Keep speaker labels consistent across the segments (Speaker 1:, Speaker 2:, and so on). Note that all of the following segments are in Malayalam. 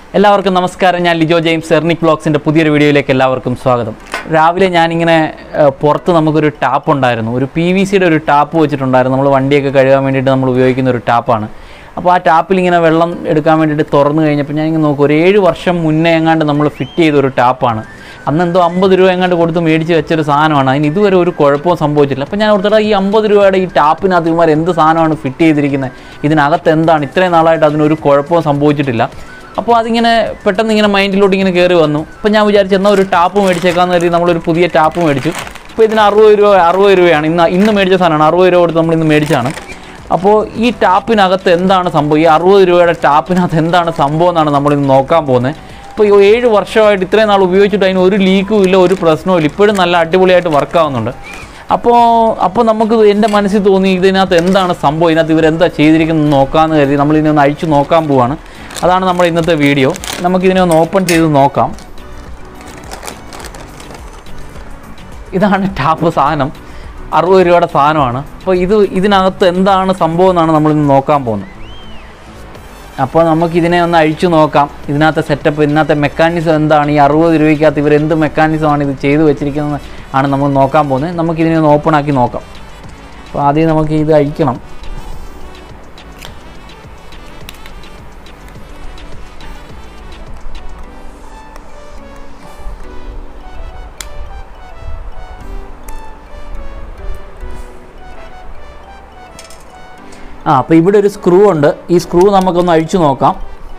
Speaker 1: എല്ലാവർക്കും നമസ്കാരം ഞാൻ ലിജോ ജെയിംസ് എർണിക് ബ്ലോഗ്സിൻ്റെ പുതിയൊരു വീഡിയോയിലേക്ക് എല്ലാവർക്കും സ്വാഗതം രാവിലെ ഞാനിങ്ങനെ ഏഹ്, പുറത്ത് നമുക്കൊരു ടാപ്പ് ഉണ്ടായിരുന്നു ഒരു പി വി സിയുടെ ഒരു ടാപ്പ് വെച്ചിട്ടുണ്ടായിരുന്നു നമ്മൾ വണ്ടിയൊക്കെ കഴുകാൻ വേണ്ടിയിട്ട് നമ്മൾ ഉപയോഗിക്കുന്ന ഒരു ടാപ്പാണ് അപ്പോൾ ആ ടാപ്പിൽ ഇങ്ങനെ വെള്ളം എടുക്കാൻ വേണ്ടിയിട്ട് തുറന്നു കഴിഞ്ഞപ്പോൾ ഞാനിങ്ങനെ നോക്കും ഒരു ഏഴ് വർഷം മുന്നേ എങ്ങാണ്ട് നമ്മൾ ഫിറ്റ് ചെയ്ത ഒരു ടാപ്പാണ് അന്ന് എന്തോ അമ്പത് രൂപ എങ്ങാണ്ട് കൊടുത്ത് മേടിച്ച് വെച്ചൊരു സാധനമാണ് അതിന് ഇതുവരെ ഒരു കുഴപ്പവും സംഭവിച്ചില്ല അപ്പോൾ ഞാൻ ഓർത്തിട്ട് ഈ അമ്പത് രൂപയുടെ ഈ ടാപ്പിനകത്ത് ഇവന്മാർ എന്ത് സാധനമാണ് ഫിറ്റ് ചെയ്തിരിക്കുന്നത് ഇതിനകത്ത് എന്താണ് ഇത്രയും നാളായിട്ട് അതിനൊരു കുഴപ്പവും സംഭവിച്ചിട്ടില്ല അപ്പോൾ അതിങ്ങനെ പെട്ടെന്ന് ഇങ്ങനെ മൈൻഡിലോട്ട് ഇങ്ങനെ കയറി വന്നു അപ്പോൾ ഞാൻ വിചാരിച്ചു എന്നാൽ ഒരു ടാപ്പ് മേടിച്ചേക്കാന്ന് കരുതി നമ്മളൊരു പുതിയ ടാപ്പ് മേടിച്ചു അപ്പോൾ ഇതിന് അറുപത് രൂപ അറുപത് രൂപയാണ് ഇന്ന് ഇന്ന് മേടിച്ച സാധനമാണ് അറുപത് രൂപ കൊടുത്ത് നമ്മൾ ഇന്ന് മേടിച്ചാണ് അപ്പോൾ ഈ ടാപ്പിനകത്ത് എന്താണ് സംഭവം ഈ അറുപത് രൂപയുടെ ടാപ്പിനകത്ത് എന്താണ് സംഭവം എന്നാണ് നമ്മളിന്ന് നോക്കാൻ പോകുന്നത് ഇപ്പോൾ ഈ ഏഴ് വർഷമായിട്ട് ഇത്രയും നാൾ ഉപയോഗിച്ചിട്ട് അതിന് ഒരു ലീക്കും ഇല്ല ഒരു പ്രശ്നവും ഇല്ല ഇപ്പോഴും നല്ല അടിപൊളിയായിട്ട് വർക്ക് ആവുന്നുണ്ട് അപ്പോൾ അപ്പോൾ നമുക്ക് എൻ്റെ മനസ്സിൽ തോന്നി ഇതിനകത്ത് എന്താണ് സംഭവം ഇതിനകത്ത് ഇവരെന്താ ചെയ്തിരിക്കുന്നത് നോക്കാമെന്ന് കരുതി നമ്മൾ ഇതിനെ ഒന്ന് അഴിച്ചു നോക്കാൻ പോവാണ് അതാണ് നമ്മുടെ ഇന്നത്തെ വീഡിയോ നമുക്കിതിനെ ഒന്ന് ഓപ്പൺ ചെയ്ത് നോക്കാം ഇതാണ് ടാപ്പ് സാധനം അറുപത് രൂപയുടെ സാധനമാണ് അപ്പോൾ ഇത് ഇതിനകത്ത് എന്താണ് സംഭവം എന്നാണ് നമ്മളിന്ന് നോക്കാൻ പോകുന്നത് അപ്പോൾ നമുക്കിതിനെ ഒന്ന് അഴിച്ചു നോക്കാം ഇതിനകത്തെ സെറ്റപ്പ് ഇതിനകത്തെ മെക്കാനിസം എന്താണ് ഈ അറുപത് രൂപയ്ക്കകത്ത് ഇവർ എന്ത് മെക്കാനിസമാണ് ഇത് ചെയ്തു വെച്ചിരിക്കുന്നത് ആണ് നമ്മൾ നോക്കാൻ പോകുന്നത് നമുക്കിതിനെ ഒന്ന് ഓപ്പൺ ആക്കി നോക്കാം അപ്പോൾ ആദ്യം നമുക്ക് ഇത് അഴിക്കണം ആ അപ്പോൾ ഇവിടെ ഒരു സ്ക്രൂ ഉണ്ട് ഈ സ്ക്രൂ നമുക്കൊന്ന് അഴിച്ചു നോക്കാം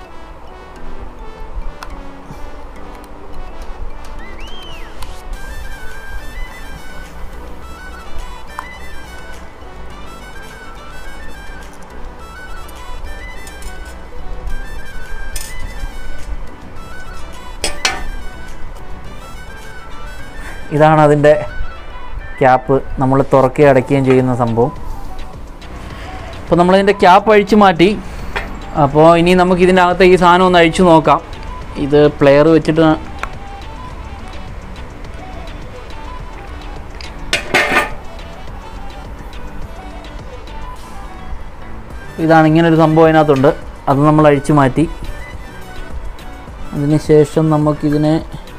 Speaker 1: ഇതാണ് അതിൻ്റെ ക്യാപ്പ് നമ്മൾ തുറക്കുകയും അടയ്ക്കുകയും ചെയ്യുന്ന സംഭവം അപ്പോൾ നമ്മളിതിൻ്റെ ക്യാപ്പ് അഴിച്ചു മാറ്റി അപ്പോൾ ഇനി നമുക്ക് ഇതിൻ്റെ അകത്തെ ഈ സാധനം ഒന്ന് അഴിച്ചു നോക്കാം ഇത് പ്ലെയർ വെച്ചിട്ട് ഇതാണ് ഇങ്ങനെ ഒരു സംഭവം അതിനകത്തുണ്ട് അത് നമ്മൾ അഴിച്ചു മാറ്റി അതിനുശേഷം നമുക്കിതിനെ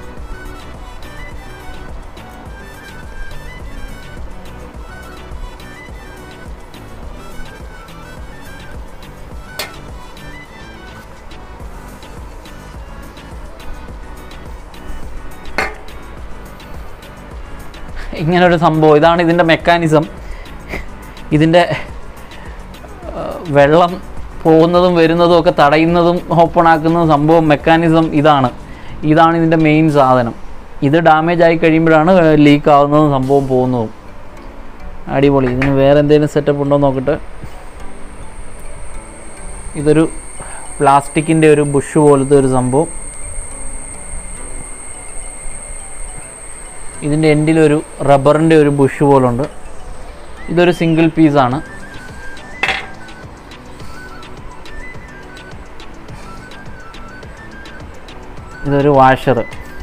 Speaker 1: ഇങ്ങനെ ഒരു സംഭവം ഇതാണ് ഇതിൻ്റെ മെക്കാനിസം ഇതിൻ്റെ ആ, വെള്ളം പോകുന്നതും വരുന്നതും ഒക്കെ തടയുന്നതും ഓപ്പൺ ആക്കുന്നതും സംഭവം മെക്കാനിസം ഇതാണ് ഇതാണ് ഇതിൻ്റെ മെയിൻ സാധനം ഇത് ഡാമേജ് ആയി കഴിയുമ്പോഴാണ് ലീക്ക് ആവുന്നതും സംഭവം പോകുന്നതും അടിപൊളി ഇതിന് വേറെ എന്തെങ്കിലും സെറ്റപ്പ് ഉണ്ടോ എന്ന് നോക്കട്ടെ ഇതൊരു പ്ലാസ്റ്റിക്കിൻ്റെ ഒരു ബുഷ് പോലത്തെ ഒരു സംഭവം ഇതിൻ്റെ എൻഡിലൊരു റബ്ബറിൻ്റെ ഒരു ബുഷ് പോലുണ്ട് ഇതൊരു സിംഗിൾ പീസാണ് ഇതൊരു വാഷർ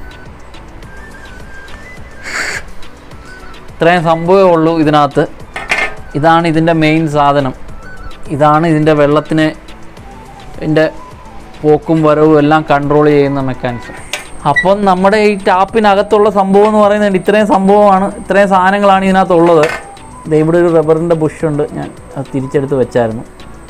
Speaker 1: ഇത്രയും സംഭവമേ ഉള്ളൂ ഇതിനകത്ത് ഇതാണ് ഇതിൻ്റെ മെയിൻ സാധനം ഇതാണ് ഇതിൻ്റെ വെള്ളത്തിന് ഇതിൻ്റെ പോക്കും വരവും എല്ലാം കൺട്രോൾ ചെയ്യുന്ന മെക്കാനിസം അപ്പം നമ്മുടെ ഈ ടാപ്പിനകത്തുള്ള സംഭവം എന്ന് പറയുന്നത് ഇത്രയും സംഭവമാണ് ഇത്രയും സാധനങ്ങളാണ് ഇതിനകത്തുള്ളത് ദേ ഇവിടെ ഒരു റബ്ബറിൻ്റെ ബുഷുണ്ട് ഞാൻ അത് തിരിച്ചെടുത്ത് വെച്ചായിരുന്നു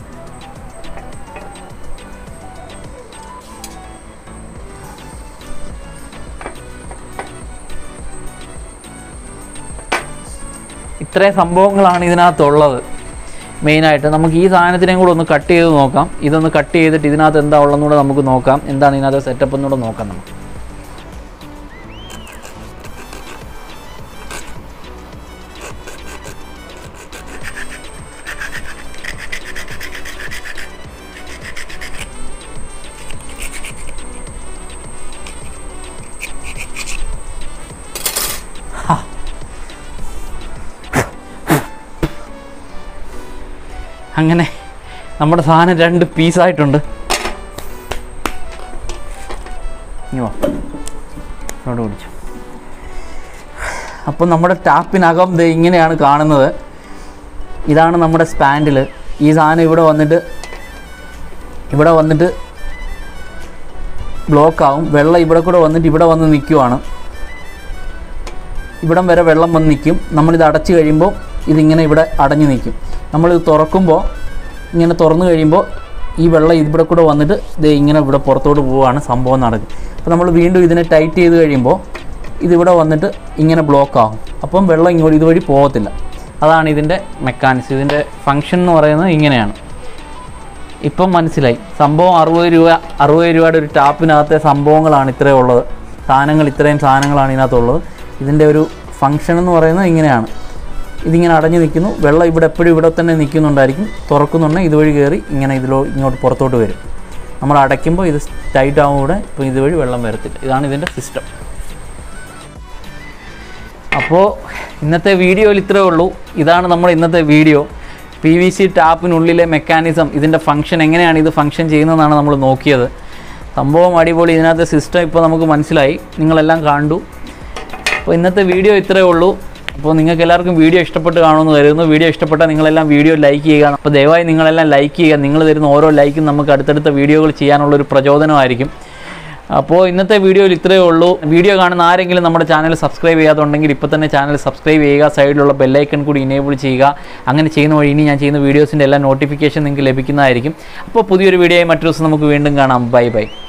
Speaker 1: ഇത്രയും സംഭവങ്ങളാണ് ഇതിനകത്തുള്ളത് മെയിനായിട്ട് നമുക്ക് ഈ സാധനത്തിനെയും കൂടെ ഒന്ന് കട്ട് ചെയ്ത് നോക്കാം ഇതൊന്ന് കട്ട് ചെയ്തിട്ട് ഇതിനകത്ത് എന്താ ഉള്ളതെന്നൂടെ നമുക്ക് നോക്കാം എന്താണ് ഇതിനകത്ത് സെറ്റപ്പ് എന്നൂടെ നോക്കാം നമുക്ക് അങ്ങനെ നമ്മുടെ സാധനം രണ്ട് പീസായിട്ടുണ്ട് ഇനി വാ ഇങ്ങോട്ട് പിടിച്ചു അപ്പം നമ്മുടെ ടാപ്പിനകം ദേ ഇങ്ങനെയാണ് കാണുന്നത് ഇതാണ് നമ്മുടെ സ്പാൻഡിൽ ഈ സാധനം ഇവിടെ വന്നിട്ട് ഇവിടെ വന്നിട്ട് ബ്ലോക്ക് ആവും വെള്ളം ഇവിടെ കൂടെ വന്നിട്ട് ഇവിടെ വന്ന് നിൽക്കുവാണ് ഇവിടം വരെ വെള്ളം വന്ന് നിൽക്കും നമ്മളിത് അടച്ചു കഴിയുമ്പോൾ ഇതിങ്ങനെ ഇവിടെ അടഞ്ഞു നിൽക്കും നമ്മളിത് തുറക്കുമ്പോൾ ഇങ്ങനെ തുറന്നു കഴിയുമ്പോൾ ഈ വെള്ളം ഇവിടെ കൂടെ വന്നിട്ട് ഇത് ഇങ്ങനെ ഇവിടെ പുറത്തോട്ട് പോവുകയാണ് സംഭവം നടക്കും അപ്പോൾ നമ്മൾ വീണ്ടും ഇതിനെ ടൈറ്റ് ചെയ്ത് കഴിയുമ്പോൾ ഇതിവിടെ വന്നിട്ട് ഇങ്ങനെ ബ്ലോക്ക് ആകും അപ്പം വെള്ളം ഇങ്ങോട്ട് ഇതുവഴി പോകത്തില്ല അതാണ് ഇതിൻ്റെ മെക്കാനിക്സ് ഇതിൻ്റെ ഫങ്ഷൻ എന്ന് പറയുന്നത് ഇങ്ങനെയാണ് ഇപ്പം മനസ്സിലായി സംഭവം അറുപത് രൂപ അറുപത് രൂപയുടെ ഒരു ടാപ്പിനകത്തെ സംഭവങ്ങളാണ് ഇത്രയും ഉള്ളത് സാധനങ്ങൾ ഇത്രയും സാധനങ്ങളാണ് ഇതിനകത്തുള്ളത് ഇതിൻ്റെ ഒരു ഫങ്ഷൻ എന്ന് പറയുന്നത് ഇങ്ങനെയാണ് ഇതിങ്ങനെ അടഞ്ഞു നിൽക്കുന്നു വെള്ളം ഇവിടെ എപ്പോഴും ഇവിടെ തന്നെ നിൽക്കുന്നുണ്ടായിരിക്കും തുറക്കുന്നുണ്ടെങ്കിൽ ഇതുവഴി കയറി ഇങ്ങനെ ഇതിലോ ഇങ്ങോട്ട് പുറത്തോട്ട് വരും നമ്മൾ അടയ്ക്കുമ്പോൾ ഇത് ടൈറ്റ് ആകുമ്പോൾ ഇപ്പോൾ ഇതുവഴി വെള്ളം വരത്തില്ല ഇതാണ് ഇതിൻ്റെ സിസ്റ്റം അപ്പോൾ ഇന്നത്തെ വീഡിയോയിൽ ഇത്രേ ഉള്ളൂ ഇതാണ് നമ്മുടെ ഇന്നത്തെ വീഡിയോ പി വി സി ടാപ്പിനുള്ളിലെ മെക്കാനിസം ഇതിൻ്റെ ഫംഗ്ഷൻ എങ്ങനെയാണ് ഇത് ഫംഗ്ഷൻ ചെയ്യുന്നതെന്നാണ് നമ്മൾ നോക്കിയത് സംഭവം അടിപൊളി ഇതിനകത്തെ സിസ്റ്റം ഇപ്പോൾ നമുക്ക് മനസ്സിലായി നിങ്ങളെല്ലാം കണ്ടു അപ്പോൾ ഇന്നത്തെ വീഡിയോ ഇത്രയേ ഉള്ളൂ അപ്പോൾ നിങ്ങൾക്ക് എല്ലാവർക്കും വീഡിയോ ഇഷ്ടപ്പെട്ട് കാണുമെന്ന് കരുതുന്നു വീഡിയോ ഇഷ്ടപ്പെട്ടാൽ നിങ്ങളെല്ലാം വീഡിയോ ലൈക്ക് ചെയ്യുക അപ്പോൾ ദയവായി നിങ്ങളെല്ലാം ലൈക്ക് ചെയ്യുക നിങ്ങൾ തരുന്ന ഓരോ ലൈക്കും നമുക്ക് അടുത്തടുത്ത വീഡിയോകൾ ചെയ്യാനുള്ളൊരു പ്രചോദനമായിരിക്കും അപ്പോൾ ഇന്നത്തെ വീഡിയോയിൽ ഇത്രയേ ഉള്ളൂ വീഡിയോ കാണുന്ന ആരെങ്കിലും നമ്മുടെ ചാനൽ സബ്സ്ക്രൈബ് ചെയ്യാതുണ്ടെങ്കിൽ ഇപ്പോൾ തന്നെ ചാനൽ സബ്സ്ക്രൈബ് ചെയ്യുക സൈഡിലുള്ള ബെല്ലൈക്കൺ കൂടി ഇനേബിൾ ചെയ്യുക അങ്ങനെ ചെയ്യുന്ന വഴി ഇനി ഞാൻ ചെയ്യുന്ന വീഡിയോസിൻ്റെ എല്ലാ നോട്ടിഫിക്കേഷൻ നിങ്ങൾക്ക് ലഭിക്കുന്നതായിരിക്കും അപ്പോൾ പുതിയൊരു വീഡിയോയും മറ്റു ദിവസം നമുക്ക് വീണ്ടും കാണാം ബൈ ബൈ